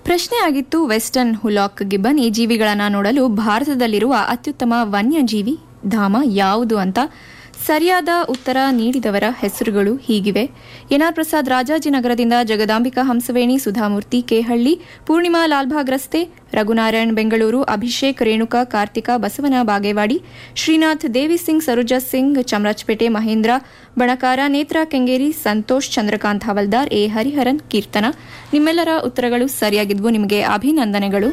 ಪ್ರಶ್ನೆ ಆಗಿತ್ತು western ಹುಲಾಕ್ Gibbon ಈ ಜೀವಿಗಳನ್ನು ನೋಡಲು ಭಾರತದಲ್ಲಿರುವ ಅತ್ಯುತ್ತಮ ವನ್ಯಜೀವಿ ಧಾಮ ಯಾವುದು ಅಂತ ಸರಿಯಾದ ಉತ್ತರ ನೀಡಿದವರ ಹೆಸರುಗಳು ಹೀಗಿವೆ ಎನ್ಆರ್ ಪ್ರಸಾದ್ ರಾಜಾಜಿನಗರದಿಂದ ಜಗದಾಂಬಿಕಾ ಹಂಸವೇಣಿ ಸುಧಾಮೂರ್ತಿ ಕೇಹಳ್ಳಿ ಪೂರ್ಣಿಮಾ ಲಾಲ್ಬಾಗ್ ರಸ್ತೆ ರಘುನಾರಾಯಣ್ ಬೆಂಗಳೂರು ಅಭಿಷೇಕ್ ರೇಣುಕಾ ಕಾರ್ತಿಕ ಬಸವನ ಬಾಗೇವಾಡಿ ಶ್ರೀನಾಥ್ ದೇವಿ ಸಿಂಗ್ ಸರೋಜಾ ಸಿಂಗ್ ಚಾಮರಾಜಪೇಟೆ ಮಹೇಂದ್ರ ಬಣಕಾರ ನೇತ್ರಾ ಕೆಂಗೇರಿ ಸಂತೋಷ್ ಚಂದ್ರಕಾಂತ್ ಹವಲ್ದಾರ್ ಎ ಹರಿಹರನ್ ಕೀರ್ತನ ನಿಮ್ಮೆಲ್ಲರ ಉತ್ತರಗಳು ಸರಿಯಾಗಿದ್ವು ನಿಮಗೆ ಅಭಿನಂದನೆಗಳು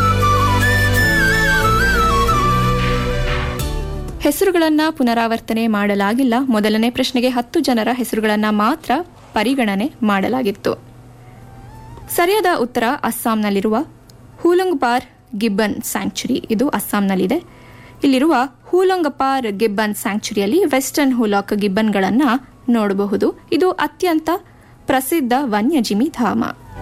ಹೆಸರುಗಳನ್ನ ಪುನರಾವರ್ತನೆ ಮಾಡಲಾಗಿಲ್ಲ ಮೊದಲನೇ ಪ್ರಶ್ನೆಗೆ ಹತ್ತು ಜನರ ಹೆಸರುಗಳನ್ನ ಮಾತ್ರ ಪರಿಗಣನೆ ಮಾಡಲಾಗಿತ್ತು ಸರಿಯಾದ ಉತ್ತರ ಅಸ್ಸಾಂನಲ್ಲಿರುವ ಹೂಲಂಗ್ಪಾರ್ ಗಿಬ್ಬನ್ ಸ್ಯಾಂಕ್ಚುರಿ ಇದು ಅಸ್ಸಾಂನಲ್ಲಿದೆ ಇಲ್ಲಿರುವ ಹೂಲಂಗಪಾರ್ ಗಿಬ್ಬನ್ ಸ್ಯಾಂಕ್ಚುರಿಯಲ್ಲಿ ವೆಸ್ಟರ್ನ್ ಹುಲಾಕ್ ಗಿಬ್ಬನ್ಗಳನ್ನು ನೋಡಬಹುದು ಇದು ಅತ್ಯಂತ ಪ್ರಸಿದ್ಧ ವನ್ಯಜೀವಿ ಧಾಮ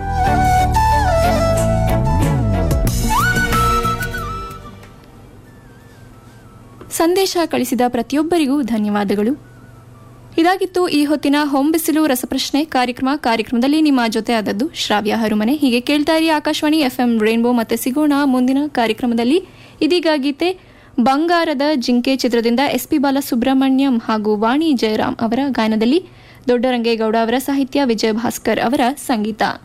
ಸಂದೇಶ ಕಳಿಸಿದ ಪ್ರತಿಯೊಬ್ಬರಿಗೂ ಧನ್ಯವಾದಗಳು ಇದಾಗಿತ್ತು ಈ ಹೊತ್ತಿನ ಹೊಂಬಿಸಿಲು ರಸಪ್ರಶ್ನೆ ಕಾರ್ಯಕ್ರಮ ಕಾರ್ಯಕ್ರಮದಲ್ಲಿ ನಿಮ್ಮ ಜೊತೆ ಆದದ್ದು ಶ್ರಾವ್ಯ ಹರುಮನೆ ಹೀಗೆ ಕೇಳ್ತಾ ಇರಿ ಆಕಾಶವಾಣಿ ಎಫ್ಎಂ ರೈನ್ಬೋ ಮತ್ತೆ ಸಿಗೋಣ ಮುಂದಿನ ಕಾರ್ಯಕ್ರಮದಲ್ಲಿ ಇದೀಗ ಗೀತೆ ಬಂಗಾರದ ಜಿಂಕೆ ಚಿತ್ರದಿಂದ ಎಸ್ಪಿ ಬಾಲಸುಬ್ರಹ್ಮಣ್ಯಂ ಹಾಗೂ ವಾಣಿ ಜಯರಾಮ್ ಅವರ ಗಾಯನದಲ್ಲಿ ದೊಡ್ಡರಂಗೇಗೌಡ ಅವರ ಸಾಹಿತ್ಯ ವಿಜಯ ಭಾಸ್ಕರ್ ಅವರ ಸಂಗೀತ